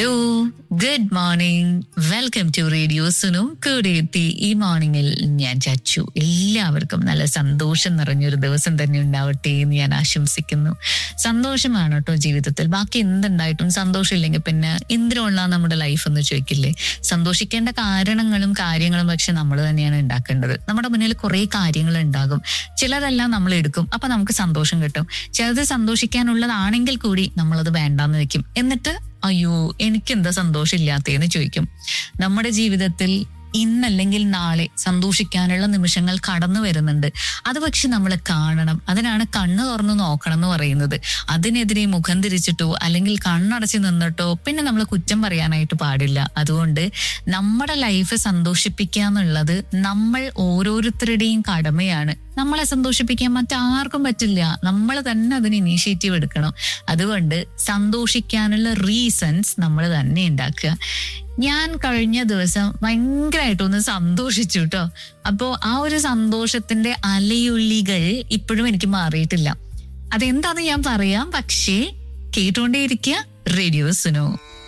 hello good morning welcome to radio സുനു കൂടെ എത്തി ഈ മോർണിംഗിൽ ഞാൻ ചച്ചു എല്ലാവർക്കും നല്ല സന്തോഷം നിറഞ്ഞൊരു ദിവസം തന്നെ ഉണ്ടാവട്ടെ എന്ന് ഞാൻ ആശംസിക്കുന്നു സന്തോഷമാണ് കേട്ടോ ജീവിതത്തിൽ ബാക്കി എന്തുണ്ടായിട്ടും സന്തോഷമില്ലെങ്കിൽ പിന്നെ എന്തിനുള്ള നമ്മുടെ ലൈഫ് എന്ന് ചോദിക്കില്ലേ സന്തോഷിക്കേണ്ട കാരണങ്ങളും കാര്യങ്ങളും പക്ഷെ നമ്മൾ തന്നെയാണ് ഉണ്ടാക്കേണ്ടത് നമ്മുടെ മുന്നിൽ കുറെ കാര്യങ്ങൾ ഉണ്ടാകും ചിലതെല്ലാം നമ്മൾ എടുക്കും അപ്പൊ നമുക്ക് സന്തോഷം കിട്ടും ചിലത് സന്തോഷിക്കാനുള്ളതാണെങ്കിൽ കൂടി നമ്മളത് വേണ്ടാന്ന് വെക്കും എന്നിട്ട് അയ്യോ എനിക്കെന്താ സന്തോഷമില്ലാത്തതെന്ന് ചോദിക്കും നമ്മുടെ ജീവിതത്തിൽ ഇന്നല്ലെങ്കിൽ നാളെ സന്തോഷിക്കാനുള്ള നിമിഷങ്ങൾ കടന്നു വരുന്നുണ്ട് അത് പക്ഷെ നമ്മൾ കാണണം അതിനാണ് കണ്ണ് തുറന്നു നോക്കണം എന്ന് പറയുന്നത് അതിനെതിരെ മുഖം തിരിച്ചിട്ടോ അല്ലെങ്കിൽ കണ്ണടച്ച് നിന്നിട്ടോ പിന്നെ നമ്മൾ കുറ്റം പറയാനായിട്ട് പാടില്ല അതുകൊണ്ട് നമ്മുടെ ലൈഫ് സന്തോഷിപ്പിക്കുക എന്നുള്ളത് നമ്മൾ ഓരോരുത്തരുടെയും കടമയാണ് നമ്മളെ സന്തോഷിപ്പിക്കാൻ മറ്റാർക്കും പറ്റില്ല നമ്മൾ തന്നെ അതിന് ഇനീഷ്യേറ്റീവ് എടുക്കണം അതുകൊണ്ട് സന്തോഷിക്കാനുള്ള റീസൺസ് നമ്മൾ തന്നെ ഉണ്ടാക്കുക ഞാൻ കഴിഞ്ഞ ദിവസം ഭയങ്കരമായിട്ടൊന്ന് സന്തോഷിച്ചു കേട്ടോ അപ്പോ ആ ഒരു സന്തോഷത്തിന്റെ അലയുള്ളികൾ ഇപ്പോഴും എനിക്ക് മാറിയിട്ടില്ല അതെന്താന്ന് ഞാൻ പറയാം പക്ഷേ കേട്ടുകൊണ്ടേയിരിക്കുക റേഡിയോ സുനോ